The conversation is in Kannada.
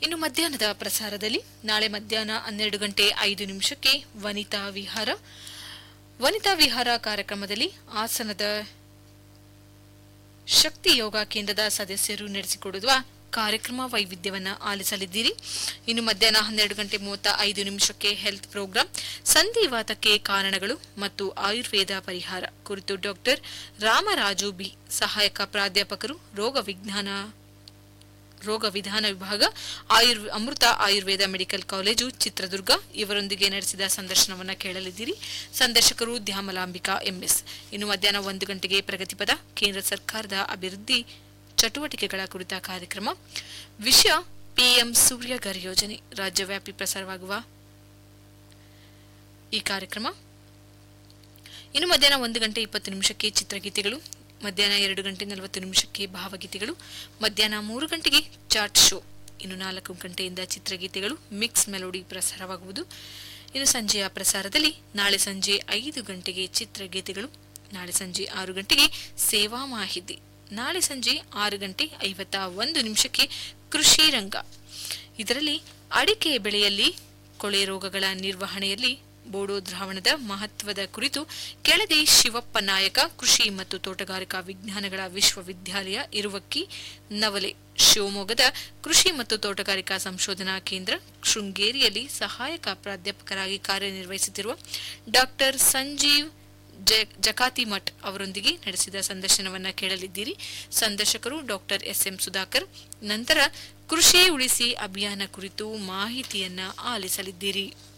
ಇನ್ನು ಮಧ್ಯಾಹ್ನದ ಪ್ರಸಾರದಲ್ಲಿ ನಾಳೆ ಮಧ್ಯಾಹ್ನ ಹನ್ನೆರಡು ಗಂಟೆ ಐದು ನಿಮಿಷಕ್ಕೆ ವನಿತಾ ವಿಹಾರ ವನಿತಾ ವಿಹಾರ ಕಾರ್ಯಕ್ರಮದಲ್ಲಿ ಹಾಸನದ ಶಕ್ತಿ ಯೋಗ ಕೇಂದ್ರದ ಸದಸ್ಯರು ನಡೆಸಿಕೊಡುವ ಕಾರ್ಯಕ್ರಮ ವೈವಿಧ್ಯವನ್ನ ಆಲಿಸಲಿದ್ದೀರಿ ಇನ್ನು ಮಧ್ಯಾಹ್ನ ಹನ್ನೆರಡು ಗಂಟೆ ಮೂವತ್ತ ಐದು ನಿಮಿಷಕ್ಕೆ ಹೆಲ್ತ್ ಪ್ರೋಗ್ರಾಂ ಸಂಧಿವಾತಕ್ಕೆ ಕಾರಣಗಳು ಮತ್ತು ಆಯುರ್ವೇದ ಪರಿಹಾರ ಕುರಿತು ಡಾಕ್ಟರ್ ರಾಮರಾಜು ಬಿ ಸಹಾಯಕ ಪ್ರಾಧ್ಯಾಪಕರು ರೋಗ ವಿಜ್ಞಾನ ರೋಗ ವಿಧಾನ ವಿಭಾಗ ಆಯುರ್ ಅಮೃತ ಆಯುರ್ವೇದ ಮೆಡಿಕಲ್ ಕಾಲೇಜು ಚಿತ್ರದುರ್ಗ ಇವರೊಂದಿಗೆ ನಡೆಸಿದ ಸಂದರ್ಶನವನ್ನ ಕೇಳಲಿದ್ದೀರಿ ಸಂದರ್ಶಕರು ದ್ಯಾಮಲಾಂಬಿಕಾ ಎಂಎಸ್ ಇನ್ನು ಮಧ್ಯಾಹ್ನ ಒಂದು ಗಂಟೆಗೆ ಪ್ರಗತಿಪದ ಕೇಂದ್ರ ಸರ್ಕಾರದ ಅಭಿವೃದ್ಧಿ ಚಟುವಟಿಕೆಗಳ ಕುರಿತ ಕಾರ್ಯಕ್ರಮ ವಿಷಯ ಪಿಎಂ ಸೂರ್ಯಘರ್ ಯೋಜನೆ ರಾಜ್ಯವ್ಯಾಪಿ ಪ್ರಸಾರವಾಗುವ ಈ ಕಾರ್ಯಕ್ರಮ ಇನ್ನು ಮಧ್ಯಾಹ್ನ ಒಂದು ಗಂಟೆ ಇಪ್ಪತ್ತು ನಿಮಿಷಕ್ಕೆ ಚಿತ್ರಗೀತೆಗಳು ಮಧ್ಯಾಹ್ನ ಎರಡು ಗಂಟೆ ನಲವತ್ತು ನಿಮಿಷಕ್ಕೆ ಭಾವಗೀತೆಗಳು ಮಧ್ಯಾಹ್ನ ಮೂರು ಗಂಟೆಗೆ ಚಾಟ್ ಶೋ ಇನ್ನು ನಾಲ್ಕು ಗಂಟೆಯಿಂದ ಚಿತ್ರಗೀತೆಗಳು ಮಿಕ್ಸ್ ಮೆಲೋಡಿ ಪ್ರಸಾರವಾಗುವುದು ಇನ್ನು ಸಂಜೆಯ ಪ್ರಸಾರದಲ್ಲಿ ನಾಳೆ ಸಂಜೆ ಐದು ಗಂಟೆಗೆ ಚಿತ್ರಗೀತೆಗಳು ನಾಳೆ ಸಂಜೆ ಆರು ಗಂಟೆಗೆ ಸೇವಾ ಮಾಹಿತಿ ನಾಳೆ ಸಂಜೆ ಆರು ಗಂಟೆ ಐವತ್ತ ಒಂದು ನಿಮಿಷಕ್ಕೆ ಕೃಷಿ ರಂಗ ಇದರಲ್ಲಿ ಅಡಿಕೆ ಬೆಳೆಯಲ್ಲಿ ಕೊಳೆ ರೋಗಗಳ ನಿರ್ವಹಣೆಯಲ್ಲಿ ಬೋಡೋ ದ್ರಾವಣದ ಮಹತ್ವದ ಕುರಿತು ಕೆಳದಿ ಶಿವಪ್ಪ ನಾಯಕ ಕೃಷಿ ಮತ್ತು ತೋಟಗಾರಿಕಾ ವಿಜ್ಞಾನಗಳ ವಿಶ್ವವಿದ್ಯಾಲಯ ಇರುವಕ್ಕಿ ನವಲೆ ಶಿವಮೊಗ್ಗದ ಕೃಷಿ ಮತ್ತು ತೋಟಗಾರಿಕಾ ಸಂಶೋಧನಾ ಕೇಂದ್ರ ಶೃಂಗೇರಿಯಲ್ಲಿ ಸಹಾಯಕ ಪ್ರಾಧ್ಯಾಪಕರಾಗಿ ಕಾರ್ಯನಿರ್ವಹಿಸುತ್ತಿರುವ ಡಾಕ್ಟರ್ ಸಂಜೀವ್ ಜ- ಜಕಾತಿಮಠ್ ಅವರೊಂದಿಗೆ ನಡೆಸಿದ ಸಂದರ್ಶನವನ್ನ ಕೇಳಲಿದ್ದೀರಿ ಸಂದರ್ಶಕರು ಡಾಕ್ಟರ್ ಎಸ್ ಎಂ ಸುಧಾಕರ್ ನಂತರ ಕೃಷಿ ಉಳಿಸಿ ಅಭಿಯಾನ ಕುರಿತು ಮಾಹಿತಿಯನ್ನ ಆಲಿಸಲಿದ್ದೀರಿ